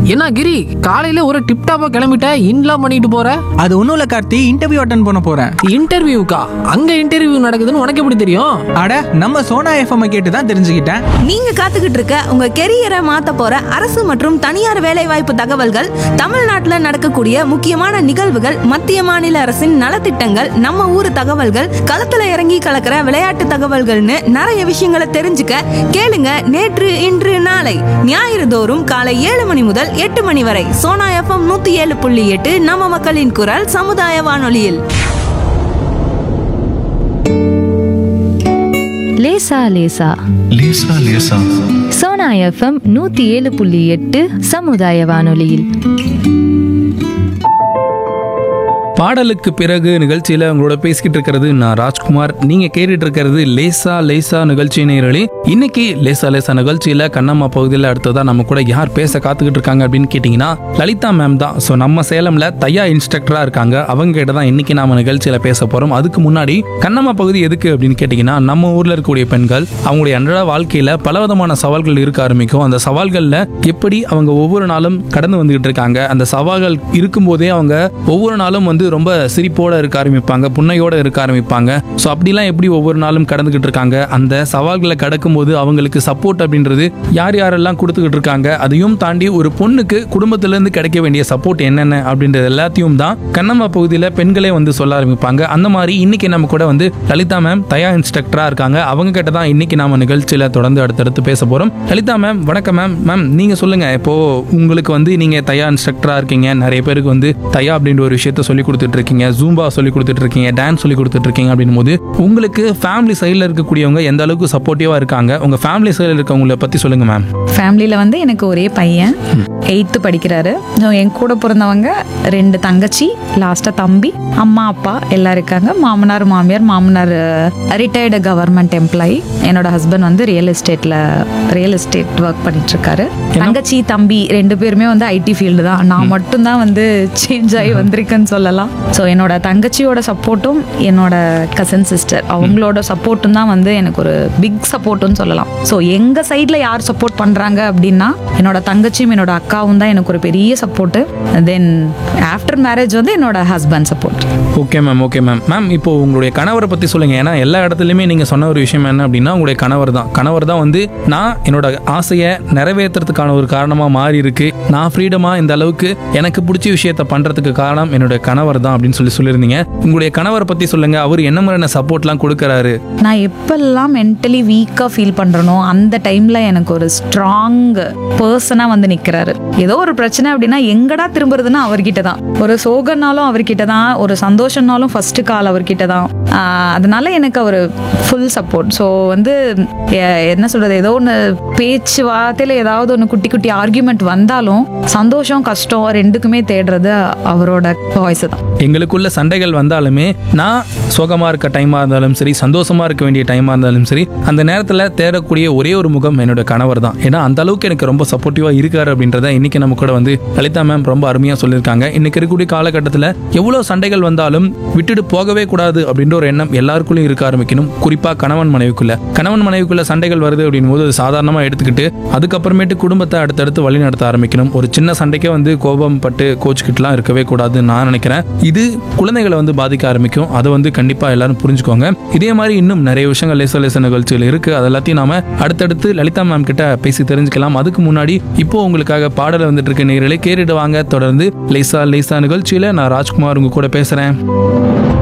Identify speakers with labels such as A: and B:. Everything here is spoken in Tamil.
A: என்ன கிரி காலையில ஒரு டிப் டாப்பா கிளம்பிட்ட இன்லாம் பண்ணிட்டு போற
B: அது ஒன்றும் இல்லை கார்த்தி இன்டர்வியூ அட்டன் பண்ண போகிறேன்
A: இன்டர்வியூக்கா அங்க இன்டர்வியூ நடக்குதுன்னு உனக்கு எப்படி தெரியும்
B: அட நம்ம சோனா எஃப்எம் கேட்டு தான் தெரிஞ்சுக்கிட்டேன்
C: நீங்க காத்துக்கிட்டு இருக்க உங்க கெரியரை மாத்த போற அரசு மற்றும் தனியார் வேலைவாய்ப்பு தகவல்கள் தமிழ்நாட்டுல நடக்கக்கூடிய முக்கியமான நிகழ்வுகள் மத்திய மாநில அரசின் நலத்திட்டங்கள் நம்ம ஊர் தகவல்கள் களத்துல இறங்கி கலக்கிற விளையாட்டு தகவல்கள்னு நிறைய விஷயங்களை தெரிஞ்சுக்க கேளுங்க நேற்று இன்று நாளை ஞாயிறு தோறும் காலை ஏழு மணி முதல் எட்டு மணி வரை சோனா எஃப்எம் நூத்தி ஏழு புள்ளி எட்டு நம்ம மக்களின் குரல் சமுதாய வானொலியில்
D: லேசா லேசா
E: லேசா லேசா
D: சோனா எஃப்எம் நூத்தி ஏழு புள்ளி எட்டு சமுதாய வானொலியில்
F: பாடலுக்கு பிறகு நிகழ்ச்சியில உங்களோட பேசிக்கிட்டு இருக்கிறது நான் ராஜ்குமார் நீங்க கேட்டுட்டு இருக்கிறது லேசா லேசா நிகழ்ச்சி நேரலி இன்னைக்கு லேசா லேசா நிகழ்ச்சியில கண்ணம்மா பகுதியில் அடுத்ததா நம்ம கூட யார் பேச காத்துக்கிட்டு இருக்காங்க அப்படின்னு கேட்டிங்கன்னா லலிதா மேம் தான் ஸோ நம்ம சேலம்ல தையா இன்ஸ்ட்ரக்டரா இருக்காங்க அவங்க கிட்ட தான் இன்னைக்கு நாம நிகழ்ச்சியில பேச போறோம் அதுக்கு முன்னாடி கண்ணம்மா பகுதி எதுக்கு அப்படின்னு கேட்டிங்கன்னா நம்ம ஊர்ல இருக்கக்கூடிய பெண்கள் அவங்களுடைய அன்றாட வாழ்க்கையில பலவிதமான சவால்கள் இருக்க ஆரம்பிக்கும் அந்த சவால்கள்ல எப்படி அவங்க ஒவ்வொரு நாளும் கடந்து வந்துகிட்டு இருக்காங்க அந்த சவால்கள் இருக்கும்போதே அவங்க ஒவ்வொரு நாளும் வந்து ரொம்ப சிரிப்போட இருக்க ஆரம்பிப்பாங்க புன்னையோட இருக்க ஆரம்பிப்பாங்க ஸோ அப்படிலாம் எப்படி ஒவ்வொரு நாளும் கடந்துகிட்டு இருக்காங்க அந்த சவால்களை கடக்கும்போது அவங்களுக்கு சப்போர்ட் அப்படின்றது யார் யாரெல்லாம் கொடுத்துக்கிட்டு இருக்காங்க அதையும் தாண்டி ஒரு பொண்ணுக்கு குடும்பத்திலேருந்து கிடைக்க வேண்டிய சப்போர்ட் என்னென்ன அப்படின்றது எல்லாத்தையும் தான் கண்ணம்மா பகுதியில் பெண்களே வந்து சொல்ல ஆரம்பிப்பாங்க அந்த மாதிரி இன்னைக்கு நம்ம கூட வந்து லலிதா மேம் தயா இன்ஸ்ட்ரக்டரா இருக்காங்க அவங்க கிட்ட தான் இன்னைக்கு நாம நிகழ்ச்சியில தொடர்ந்து அடுத்தடுத்து பேச போறோம் லலிதா மேம் வணக்கம் மேம் மேம் நீங்க சொல்லுங்க இப்போ உங்களுக்கு வந்து நீங்க தயா இன்ஸ்ட்ரக்டரா இருக்கீங்க நிறைய பேருக்கு வந்து தயா அப்படின்ற ஒரு விஷயத்த சொல்லி கொடுத்துட்டு இருக்கீங்க ஜூம்பா சொல்லி கொடுத்துட்டு இருக்கீங்க டான்ஸ் சொல்லி கொடுத்துட்டு இருக்கீங்க அப்படின் போது உங்களுக்கு ஃபேமிலி சைடில் இருக்கக்கூடியவங்க எந்த அளவுக்கு சப்போர்ட்டிவா இருக்காங்க உங்க ஃபேமிலி சைடில் இருக்கவங்கள பத்தி சொல்லுங்க மேம்
G: ஃபேமிலியில் வந்து எனக்கு ஒரே பையன் எயித்து படிக்கிறாரு ஸோ என் கூட பிறந்தவங்க ரெண்டு தங்கச்சி லாஸ்ட்டாக தம்பி அம்மா அப்பா எல்லாம் இருக்காங்க மாமனார் மாமியார் மாமனார் ரிட்டையர்டு கவர்மெண்ட் எம்ப்ளாயி என்னோட ஹஸ்பண்ட் வந்து ரியல் எஸ்டேட்டில் ரியல் எஸ்டேட் ஒர்க் பண்ணிட்டு இருக்காரு தங்கச்சி தம்பி ரெண்டு பேருமே வந்து ஐடி ஃபீல்டு தான் நான் மட்டும்தான் வந்து சேஞ்ச் ஆகி வந்திருக்கேன்னு சொல்லலாம் ஸோ என்னோட தங்கச்சியோட சப்போர்ட்டும் என்னோட கசன் சிஸ்டர் அவங்களோட சப்போர்ட்டும் தான் வந்து எனக்கு ஒரு பிக் சப்போர்ட்னு சொல்லலாம் ஸோ எங்கள் சைடில் யார் சப்போர்ட் பண்ணுறாங்க அப்படின்னா என்னோட தங்கச்சியும் என்னோட அக்காவும் தான் எனக்கு ஒரு பெரிய சப்போர்ட்டு தென் ஆஃப்டர் மேரேஜ் வந்து என்னோட husband support
F: okay ma'am okay ma'am ma'am இப்போ உங்களுடைய கணவரை பத்தி சொல்லுங்க ஏன்னா எல்லா இடத்துலையுமே நீங்க சொன்ன ஒரு விஷயம் என்ன அப்படின்னா உங்களுடைய கணவர் தான் கணவர் தான் வந்து நான் என்னோட ஆசையை நிறைவேற்றுறதுக்கான ஒரு காரணமா மாறி இருக்கு நான் ஃப்ரீடமா இந்த அளவுக்கு எனக்கு பிடிச்ச விஷயத்த பண்றதுக்கு காரணம் என்னோட கணவர் தான் அப்படின்னு சொல்லி சொல்லியிருந்தீங்க உங்களுடைய கணவரை பத்தி சொல்லுங்க அவர் என்ன மாதிரியான சப்போர்ட்லாம் கொடுக்கறாரு
G: நான் எப்பெல்லாம் மென்டலி வீக்காக ஃபீல் பண்ணுறனோ அந்த டைமில் எனக்கு ஒரு ஸ்ட்ராங் பர்சனாக வந்து நிற்கிறாரு ஏதோ ஒரு பிரச்சனை அப்படின்னா எங்கடா திரும்புறதுன்னா அவர்கிட்ட தான் ஒரு சோகனாலும் அவர்கிட்ட தான் ஒரு சந்தோஷம்னாலும் ஃபர்ஸ்ட் கால் அவர்கிட்ட தான் ஆஹ் அதனால எனக்கு அவர் ஃபுல் சப்போர்ட் ஸோ வந்து எ- என்ன சொல்றது ஏதோ ஒன்று பேச்சு வார்த்தையில் ஏதாவது ஒன்று குட்டி குட்டி ஆர்கியூமெண்ட் வந்தாலும் சந்தோஷம் கஷ்டம் ரெண்டுக்குமே தேடுறது அவரோட வாய்ஸ் தான்
F: எங்களுக்குள்ள சண்டைகள் வந்தாலுமே நான் சோகமா இருக்க டைமா இருந்தாலும் சரி சந்தோஷமா இருக்க வேண்டிய டைமா இருந்தாலும் சரி அந்த நேரத்துல தேடக்கூடிய ஒரே ஒரு முகம் என்னோட கணவர் தான் ஏன்னா அந்த அளவுக்கு எனக்கு ரொம்ப சப்போர்ட்டிவா இருக்காரு அப்படின்றத இன்னைக்கு நம்ம கூட வந்து லலிதா மேம் ரொம்ப அருமையா சொல்லியிருக்காங்க இன்னைக்கு இருக்கக்கூடிய காலகட்டத்தில் எவ்வளவு சண்டைகள் வந்தாலும் விட்டுட்டு போகவே கூடாது அப்படின்ற ஒரு எண்ணம் எல்லாருக்குள்ளயும் இருக்க ஆரம்பிக்கணும் குறிப்பா கணவன் மனைவிக்குள்ள கணவன் மனைவிக்குள்ள சண்டைகள் வருது அப்படின் போது அது சாதாரணமா எடுத்துக்கிட்டு அதுக்கப்புறமேட்டு குடும்பத்தை அடுத்தடுத்து வழி நடத்த ஆரம்பிக்கணும் ஒரு சின்ன சண்டைக்கே வந்து கோபம் பட்டு கோச்சுக்கிட்டுலாம் இருக்கவே கூடாதுன்னு நான் நினைக்கிறேன் இது குழந்தைகளை வந்து பாதிக்க ஆரம்பிக்கும் அதை வந்து கண்டிப்பா எல்லாரும் புரிஞ்சுக்கோங்க இதே மாதிரி இன்னும் நிறைய விஷயங்கள் லேச லேச நிகழ்ச்சிகள் இருக்கு அது எல்லாத்தையும் நாம அடுத்தடுத்து லலிதா மேம் கிட்ட பேசி தெரிஞ்சுக்கலாம் அதுக்கு முன்னாடி இப்போ உங்களுக்காக பாடல் வந்துட்டு இருக்க நேரலை கேட்டுட்டு வாங்க தொடர்ந்து லேசா லேசா நிகழ்ச்சியில நான் ராஜ்குமார் உங்க கூட பேசுறேன்